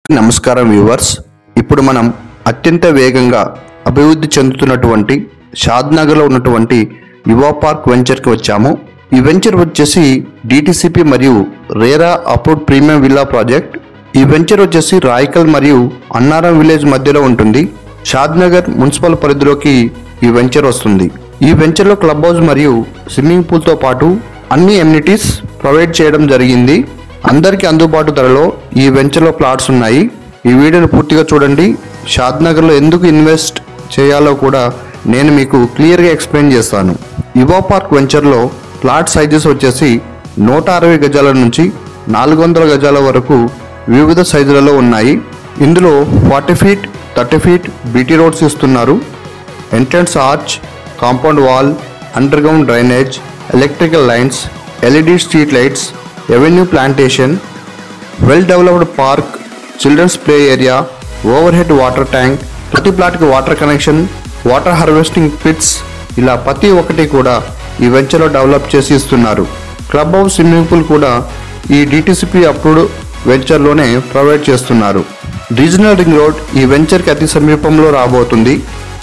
నమస్కారం వ్యూవర్స్ ఇప్పుడు మనం అత్యంత వేగంగా అభివృద్ధి చెందుతున్నటువంటి షాద్నగర్లో ఉన్నటువంటి యువ పార్క్ వెంచర్కి వచ్చాము ఈ వెంచర్ వచ్చేసి డిటిసిపి మరియు RERA approve premium villa project ఈ వెంచర్ వచ్చేసి రాయకల్ మరియు అన్నారం విలేజ్ మధ్యలో ఉంటుంది షాద్నగర్ మున్సిపల్ పరిధిలోకి ఈ వెంచర్ వస్తుంది ఈ వెంచర్లో క్లబ్ హౌస్ మరియు స్విమ్మింగ్ పూల్తో పాటు అన్ని ఎమ్యూనిటీస్ ప్రొవైడ్ చేయడం జరిగింది అందరికీ అందుబాటు ధరలో ఈ వెంచర్లో ప్లాట్స్ ఉన్నాయి ఈ వీడియోని పూర్తిగా చూడండి షాద్నగర్లో ఎందుకు ఇన్వెస్ట్ చేయాలో కూడా నేను మీకు క్లియర్గా ఎక్స్ప్లెయిన్ చేస్తాను యువ పార్క్ వెంచర్లో ప్లాట్ సైజెస్ వచ్చేసి నూట అరవై గజాల నుంచి నాలుగు వందల గజాల వరకు వివిధ సైజులలో ఉన్నాయి ఇందులో forty feet thirty feet BT roads ఇస్తున్నారు entrance arch compound wall underground drainage electrical lines LED street lights revenue plantation well developed park children's play area overhead water tank ప్రతి ప్లాట్కి water connection water harvesting pits ఇలా ప్రతి ఒక్కటి కూడా ఈ వెంచర్లో develop చేసి ఇస్తున్నారు క్లబ్ హౌస్ స్విమ్మింగ్ పూల్ కూడా ఈ డిటిసిపి అప్రూవ్డ్ వెంచర్లోనే ప్రొవైడ్ చేస్తున్నారు రీజనల్ రింగ్ రోడ్ ఈ వెంచర్కి అతి సమీపంలో రాబోతుంది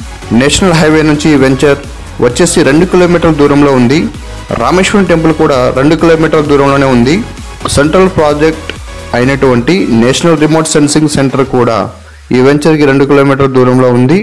నేషనల్ హైవే నుంచి ఈ వెంచర్ వచ్చేసి రెండు కిలోమీటర్ల దూరంలో ఉంది రామేశ్వరం టెంపుల్ కూడా రెండు కిలోమీటర్ల దూరంలోనే ఉంది సెంట్రల్ ప్రాజెక్ట్ అయినటువంటి నేషనల్ రిమోట్ సెన్సింగ్ సెంటర్ కూడా ఈ వెంచర్కి రెండు కిలోమీటర్ల దూరంలో ఉంది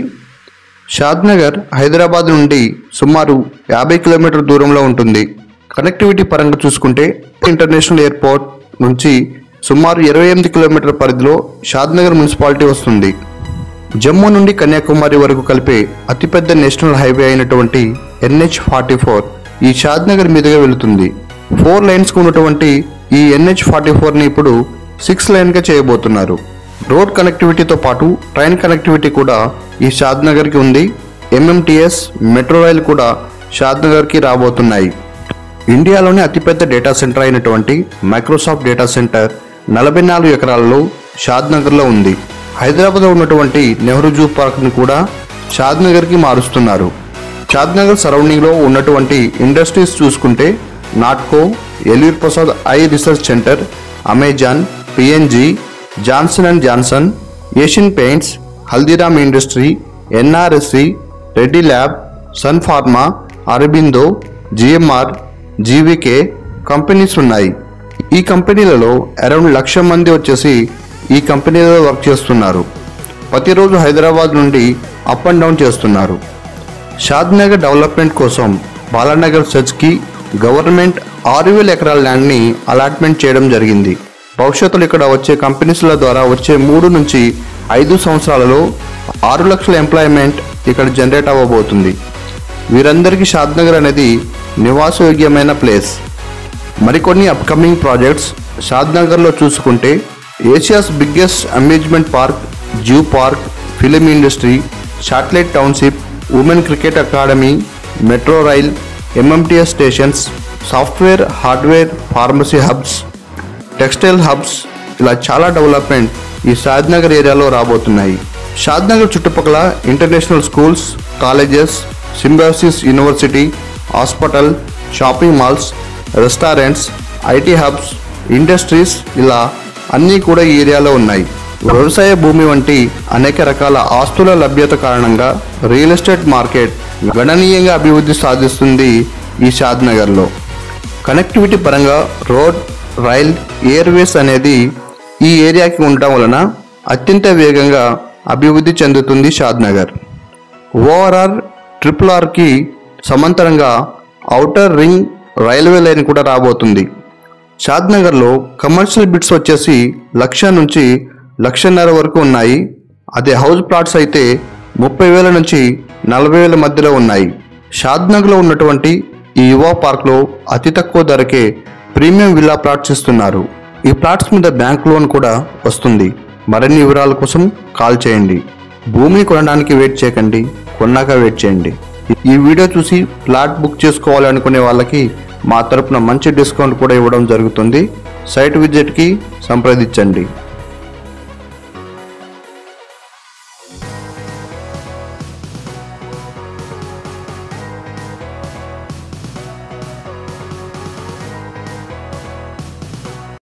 షాద్నగర్ హైదరాబాద్ నుండి సుమారు యాభై కిలోమీటర్ల దూరంలో ఉంటుంది కనెక్టివిటీ పరంగా చూసుకుంటే ఇంటర్నేషనల్ ఎయిర్పోర్ట్ నుంచి సుమారు ఇరవై ఎనిమిది కిలోమీటర్ల పరిధిలో షాద్నగర్ మున్సిపాలిటీ వస్తుంది జమ్మూ నుండి కన్యాకుమారి వరకు కలిపే అతిపెద్ద నేషనల్ హైవే అయినటువంటి ఎన్హెచ్ ఫార్టీ ఫోర్ ఈ షాద్నగర్ మీదుగా వెళుతుంది ఫోర్ లైన్స్ ఉన్నటువంటి ఈ ఎన్హెచ్ ఫార్టీ ఫోర్ని ఇప్పుడు సిక్స్ లైన్గా చేయబోతున్నారు రోడ్ కనెక్టివిటీతో పాటు ట్రైన్ కనెక్టివిటీ కూడా ఈ షాద్నగర్కి ఉంది ఎంఎంటీఎస్ మెట్రో రైల్ కూడా షాద్నగర్కి రాబోతున్నాయి ఇండియాలోనే అతిపెద్ద డేటా సెంటర్ అయినటువంటి మైక్రోసాఫ్ట్ డేటా సెంటర్ నలభై నాలుగు ఎకరాలలో షాద్నగర్లో ఉంది హైదరాబాద్లో ఉన్నటువంటి నెహ్రూ జూ పార్క్ని కూడా షాద్నగర్కి మారుస్తున్నారు షాద్నగర్ సరౌండింగ్లో ఉన్నటువంటి ఇండస్ట్రీస్ చూసుకుంటే Natco LV Prasad eye research centre Amazon PNG Johnson and Johnson Asian Paints Haldiram industry NRSC Reddy lab Sun Pharma Aurobindo GMR GVK companies ఉన్నాయి ఈ కంపెనీలలో అరౌండ్ లక్ష మంది వచ్చేసి ఈ కంపెనీలలో వర్క్ చేస్తున్నారు ప్రతిరోజు హైదరాబాద్ నుండి అప్ అండ్ డౌన్ చేస్తున్నారు షాద్నగర్ డెవలప్మెంట్ కోసం బాలానగర్ సర్చ్కి గవర్నమెంట్ ఆరు వేల ఎకరాల ల్యాండ్ని అలాట్మెంట్ చేయడం జరిగింది భవిష్యత్తులో ఇక్కడ వచ్చే కంపెనీస్ల ద్వారా వచ్చే మూడు నుంచి ఐదు సంవత్సరాలలో ఆరు లక్షల ఎంప్లాయ్మెంట్ ఇక్కడ జనరేట్ అవ్వబోతుంది వీరందరికీ షాద్నగర్ అనేది నివాసయోగ్యమైన ప్లేస్ మరికొన్ని అప్కమింగ్ ప్రాజెక్ట్స్ షాద్నగర్లో చూసుకుంటే Asia's biggest amusement park zoo park film industry satellite township women cricket academy metro rail MMTS stations software hardware pharmacy hubs textile hubs ఇలా చాలా డెవలప్మెంట్ ఈ షాద్నగర్ ఏరియాలో రాబోతున్నాయి షాద్నగర్ చుట్టుపక్కల international schools colleges Symbiosis university hospital shopping malls restaurants IT hubs industries ఇలా అన్నీ కూడా ఈ ఏరియాలో ఉన్నాయి వ్యవసాయ భూమి వంటి అనేక రకాల ఆస్తుల లభ్యత కారణంగా రియల్ ఎస్టేట్ మార్కెట్ గణనీయంగా అభివృద్ధి సాధిస్తుంది ఈ షాద్నగర్లో కనెక్టివిటీ పరంగా రోడ్ రైల్ ఎయిర్వేస్ అనేది ఈ ఏరియాకి ఉండటం వలన అత్యంత వేగంగా అభివృద్ధి చెందుతుంది షాద్నగర్ ఓఆర్ఆర్ ట్రిపుల్ ఆర్కి సమాంతరంగా ఔటర్ రింగ్ రైల్వే లైన్ కూడా రాబోతుంది షాద్నగర్లో కమర్షియల్ బిట్స్ వచ్చేసి లక్ష నుంచి లక్షన్నర వరకు ఉన్నాయి అదే హౌస్ ప్లాట్స్ అయితే ముప్పై వేల నుంచి నలభై వేల మధ్యలో ఉన్నాయి షాద్నగర్లో ఉన్నటువంటి ఈ యువ పార్క్లో అతి తక్కువ ధరకే ప్రీమియం విల్లా ప్లాట్స్ ఇస్తున్నారు ఈ ప్లాట్స్ మీద బ్యాంక్ లోన్ కూడా వస్తుంది మరిన్ని వివరాల కోసం కాల్ చేయండి భూమిని కొనడానికి వెయిట్ చేయకండి కొన్నాక వెయిట్ చేయండి ఈ వీడియో చూసి ప్లాట్ బుక్ చేసుకోవాలనుకునే వాళ్ళకి మా తరపున మంచి డిస్కౌంట్ కూడా ఇవ్వడం జరుగుతుంది సైట్ విజిట్కి సంప్రదించండి